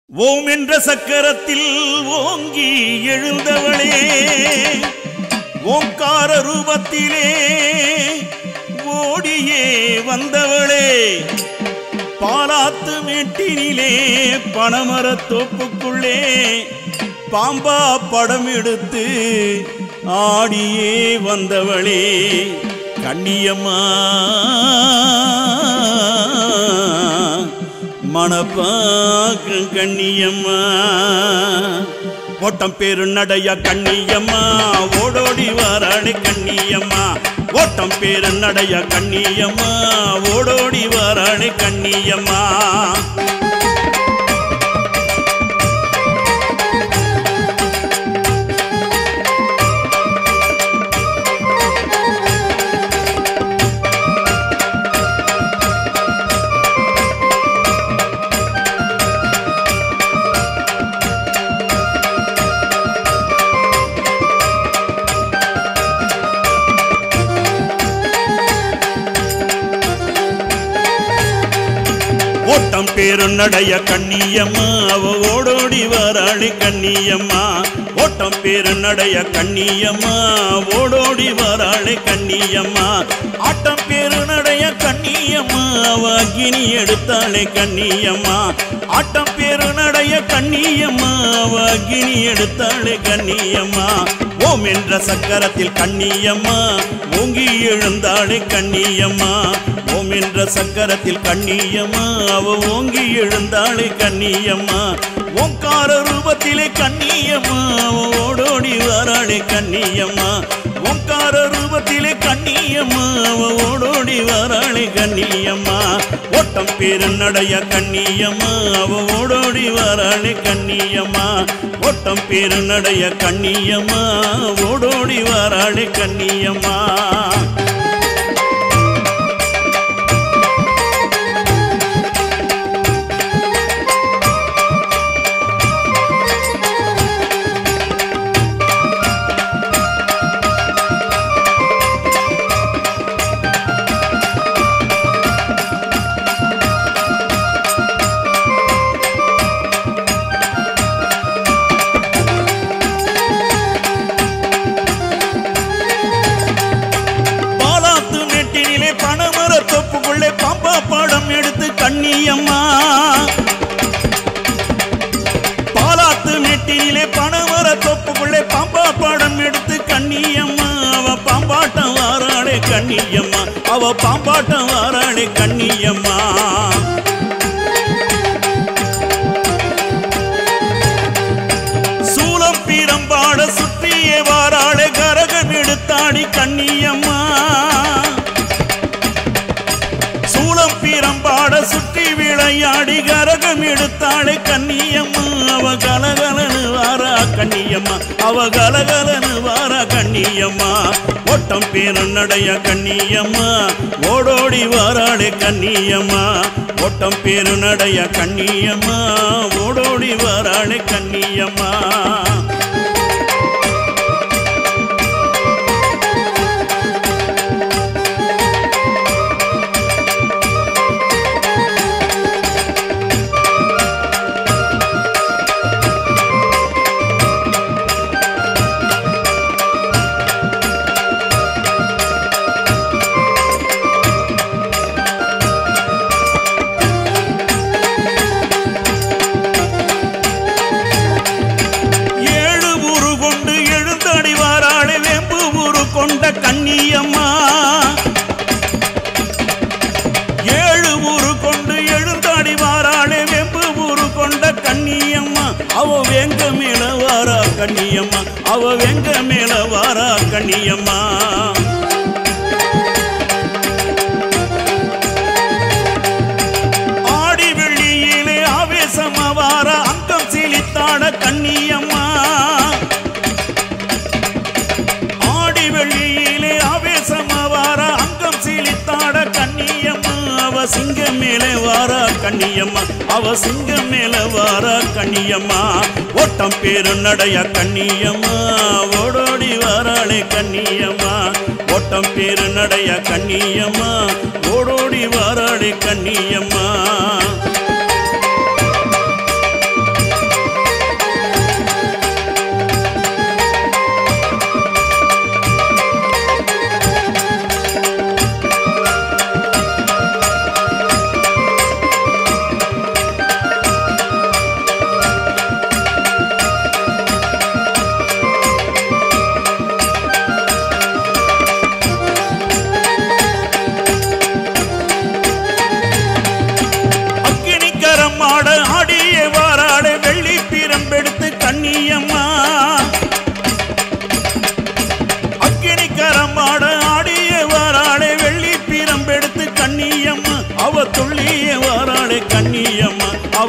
ஓம் என்ற சக்கரத்தில் ஓங்கி எழுந்தவளே ஓங்கார ரூபத்திலே ஓடியே வந்தவளே பாலாத்து மேட்டினிலே பனமரத் தோப்புக்குள்ளே பாம்பா படம் எடுத்து ஆடியே வந்தவளே கண்ணியம்மா மணப்பாக்கு கண்ணியம்மா ஓட்டம் பேரு நடைய கண்ணியம்மா ஓடோடி வாராளே கண்ணியம்மா ஓட்டம் பேரு நடைய கண்ணியம்மா ஓடோடி வாராளே கண்ணியம்மா ஓட்டம் பேரு நடைய கண்ணியம்மா அவ ஓடோடி வாராளி கண்ணியம்மா ஓட்டம் பேரு நடைய கண்ணியம்மா ஓடோடி வாராளி கண்ணியம்மா ஆட்டம் பேரு நடைய கண்ணியம்மா அவ அக்கினி எடுத்தாளே கண்ணியம்மா ஆட்டம் பேரு நடைய கண்ணியம்மா அவ அக்கினி எடுத்தாளே கண்ணியம்மா ஓம் என்ற சக்கரத்தில் கண்ணியம்மா ஓங்கி எழுந்தாளே கண்ணியம்மா ஓம் என்ற சக்கரத்தில் கண்ணியம்மா அவ ஓங்கி எழுந்தாளே கண்ணியம்மா ஓங்கார ரூபத்திலே கண்ணியம்மா அவ ஓடோடி வாராளே கண்ணியம்மா ஓங்கார ரூபத்திலே கண்ணியம்மா அவ ஓடோடி வாராளே கண்ணியம்மா ஓட்டம் பேரு நடைய கண்ணியம்மா அவ ஓடோடி வாராளே கண்ணியம்மா ஓட்டம் பேரு நடைய கண்ணியம்மா ஓடோடி வாராளே கண்ணியம்மா பாலாத்து நெட்டினிலே பணமர தொப்புக்குள்ளே பாம்பா பாடம் எடுத்து கண்ணியம்மா பாலாத்து நெட்டினிலே பணமர தொப்புக்குள்ளே பாம்பா பாடம் எடுத்து கண்ணியம்மா அவ பாம்பாட்டம் வாராளே கண்ணியம்மா அவ பாம்பாட்டம் வாராளே கண்ணியம்மா சூலம் பீரம்பாட சுற்றியே வாராளே கரகம் எடுத்தாடி கண்ணியம்மா சூளம் பீரம்பாட சுற்றி விளையாடி கரகம் எடுத்தாளே கண்ணியம்மா அவ கலகலனு வாரா கண்ணியம்மா அவ கலகலனு வாரா கண்ணியம்மா ஓட்டம் பேரு நடைய கண்ணியம்மா ஓடோடி வாராளே கண்ணியம்மா ஓட்டம் பேரு நடைய கண்ணியம்மா ஓடோடி வாராளே கண்ணியம்மா ஏழு ஊரு கொண்டு எழுந்தடி வாராளே வேம்பு ஊரு கொண்ட கண்ணியம்மா ஏழு ஊரு கொண்டு எழுந்தாடி வாராளே வெம்பு ஊரு கொண்ட கண்ணியம்மா அவ வெங்க மேல வாரா கண்ணியம்மா அவ வெங்க மேல வாரா கண்ணியம்மா ஆடி வெள்ளியிலே ஆவேசமா வார அங்கம் சீலித்தாட கண்ணியம்மா ஆடி வெள்ளியிலே ஆவேசமா வார அங்கம் சீலித்தாட கண்ணியம்மா அவ சிங்கம் மேலே வாரா கண்ணியம்மா அவ சிங்கம் மேலே வாரா கண்ணியம்மா ஓட்டம் பேரு நடைய கண்ணியம்மா ஓடோடி வாராளே கண்ணியம்மா ஓட்டம் பேரு நடைய கண்ணியம்மா ஓடோடி வாராளே கண்ணியம்மா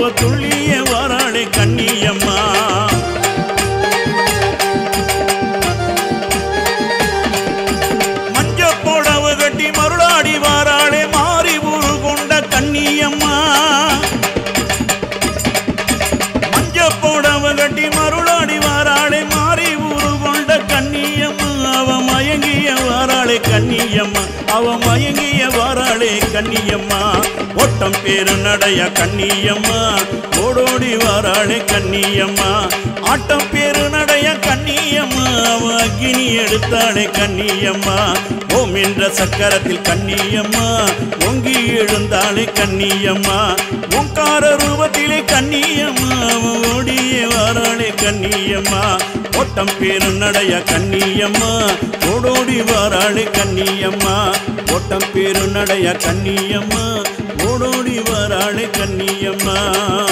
அவ துள்ளிய வாராளே கண்ணியம்மா மஞ்ச போடவ கட்டி மருளாடி வாராளே மாறி ஊரு கொண்ட கண்ணியம்மா மஞ்ச போடவ கட்டி மருளாடி வாராளே மாறி ஊரு கொண்ட கண்ணியம்மா அவ மயங்கிய வாராளே கண்ணியம்மா அவ மயங்கிய வாராளே கண்ணியம்மா ஓட்டம் பேரு நடைய கண்ணியம்மா ஓடோடி வாராளே கண்ணியம்மா ஆட்டம் பேரு நடைய கண்ணியம்மா அவ அக்கினி எடுத்தாளே கண்ணியம்மா ஓம் என்ற சக்கரத்தில் கண்ணியம்மா ஓங்கி எழுந்தாளே கண்ணியம்மா ஓங்கார ரூபத்திலே கண்ணியம்மா அவ ஓடியே வாராளே கண்ணியம்மா ஓட்டம் பேரு நடைய கண்ணியம்மா ஓடோடி வாராளே கண்ணியம்மா ஓட்டம் பேரு நடைய கண்ணியம்மா ஓடோடி வாராளே கண்ணியம்மா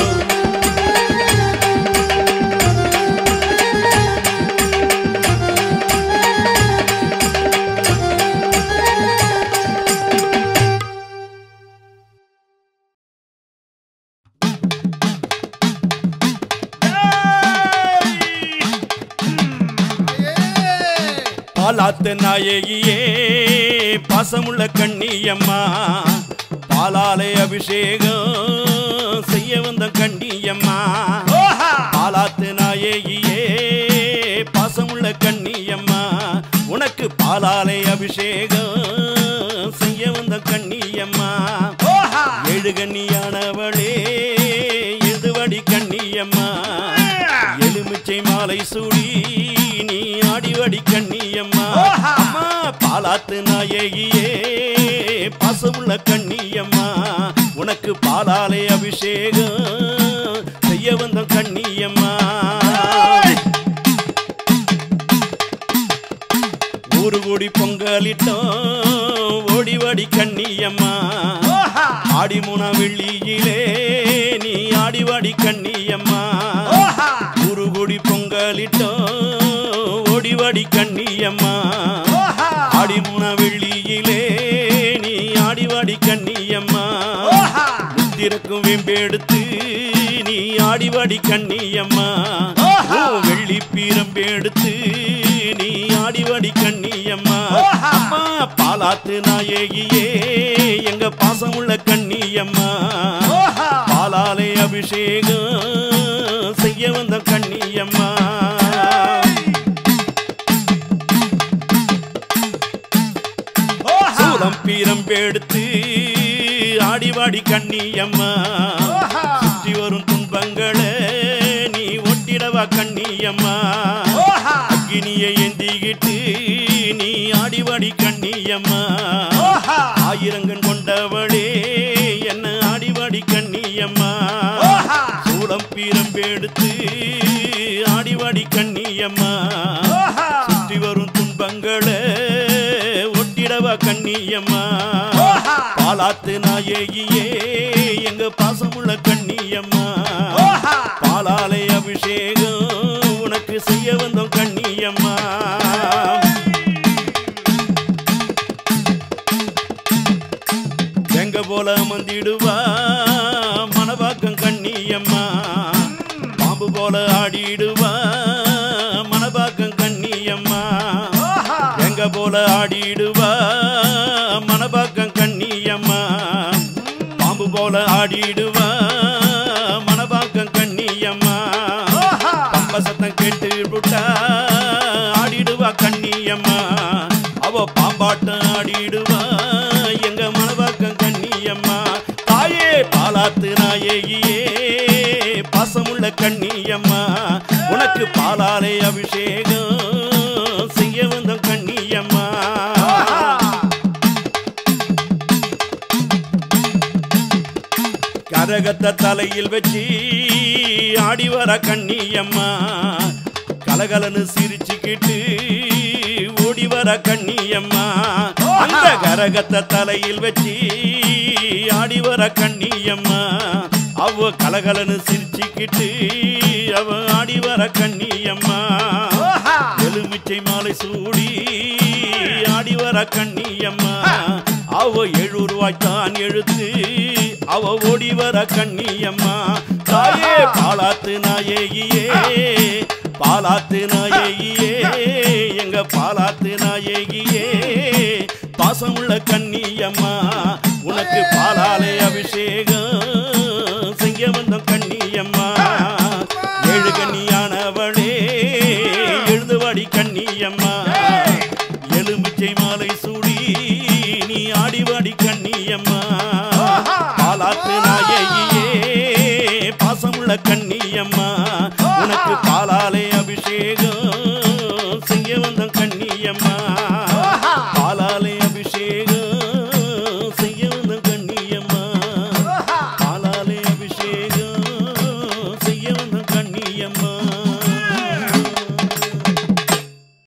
பாலாத்து நாயகியே பாசமுள்ள கண்ணியம்மா பாலாலை அபிஷேகம் செய்ய வந்த கண்ணியம்மா பாலாத்து நாயகியே பாசமுள்ள கண்ணியம்மா உனக்கு பாலாலை அபிஷேகம் செய்ய வந்த கண்ணியம்மா ஏழு கண்ணியானவளே எதுவடி கண்ணியம்மா எலுமிச்சை மாலை சூடி நீ ஆடிவடி கண்ணியம்மா அம்மா பாலாத்து நாயகியே பாசமுள்ள கண்ணியம்மா உனக்கு பாலாலே அபிஷேகம் செய்ய வந்த கண்ணியம்மா ஊரு கூடி பொங்கலிட்டோம் ஓடிவடி கண்ணியம்மா ஆடி மூணா வெள்ளியிலே நீ ஆடிவாடி கண்ணியம்மா ஊரு கூடி பொங்கலிட்டோம் ஓடிவாடி கண்ணியம்மா ஆடி மூணா வெள்ளியிலே நீ ஆடிவாடி கண்ணியம்மா முத்திரக்கும் வெம்பெடுத்து நீ ஆடிவாடி கண்ணியம்மா உன் வெள்ளி பீரம்பெடுத்து நீ ஆடிவாடி கண்ணியம்மா அம்மா பாலாத்து நாயகியே எங்க பாசமுள்ள கண்ணியம்மா பாலாலை அபிஷேகம் செய்ய வந்த கண்ணியம்மா சூலம் பீரம்பெடுத்து ஆடிவாடி கண்ணியம்மா சுற்றி வரும் துன்பங்களை நீ ஒட்டிடவா கண்ணியம்மா அக்கினியை ஏந்திக்கிட்டு நீ ஆடிவாடி கண்ணியம்மா ஆயிரங்கன் கொண்டவளே என்ன ஆடிவாடி கண்ணியம்மா சூளம் பீரம்பெடுத்து ஆடிவாடி கண்ணியம்மா சுற்றி வரும் துன்பங்களை ஒட்டிடவா கண்ணியம்மா பாலாத்து நாயகியே எங்க பாசமுள்ள கண்ணியம்மா பாலாலை அபிஷேகம் உனக்கு செய்ய வந்தோம் கண்ணியம்மா எங்க போல மந்திடுவா மனவாக்கம் கண்ணியம்மா பாம்பு போல ஆடிடுவா மனவாக்கம் கண்ணியம்மா எங்க போல ஆடிடுவா மனபாக்கம் கண்ணியம்மா பாம்பு போல ஆடிடுவா மனபாக்கம் கண்ணியம்மா பம்ப சத்தம் கேட்டு விட்டா ஆடிடுவா கண்ணியம்மா அவ பாம்பாட்டம் ஆடிடுவா எங்க மனபாக்கம் கண்ணியம்மா தாயே பாலாத்து நாயகியே பாசமுள்ள கண்ணியம்மா உனக்கு பாலாலை அபிஷேகம் செய்ய வந்த கண்ணியம்மா கரகத்தை தலையில் வச்சு ஆடி வர கண்ணியம்மா கலகலன்னு சிரிச்சுக்கிட்டு ஓடி வர கண்ணியம்மா அந்த கரகத்தை தலையில் வச்சு ஆடி வர கண்ணியம்மா அவ கலகலன்னு சிரிச்சுக்கிட்டு அவ ஆடி வர கண்ணியம்மா எலுமிச்சை மாலை சூடி ஆடி வர கண்ணியம்மா அவ எழு ரூபாய் தான் எழுத்து அவ ஓடி வர கண்ணியம்மா பாலாத்து நாயகியே பாலாத்து நாயகியே எங்க பாலாத்து நாயகியே பாசமுள்ள கண்ணியம்மா உனக்கு பாலாலே அபிஷேகம் செய்ய வந்த கண்ணியம்மா ஏழு கண்ணியானவளே எழுதுவாடி கண்ணியம்மா எலுமிச்சை மாலை சூடி நீ ஆடிவாடி கண்ணியம்மா பாலாத்து நாயகியே பாசமுள்ள கண்ணியம்மா உனக்கு பாலாலே அபிஷேகம்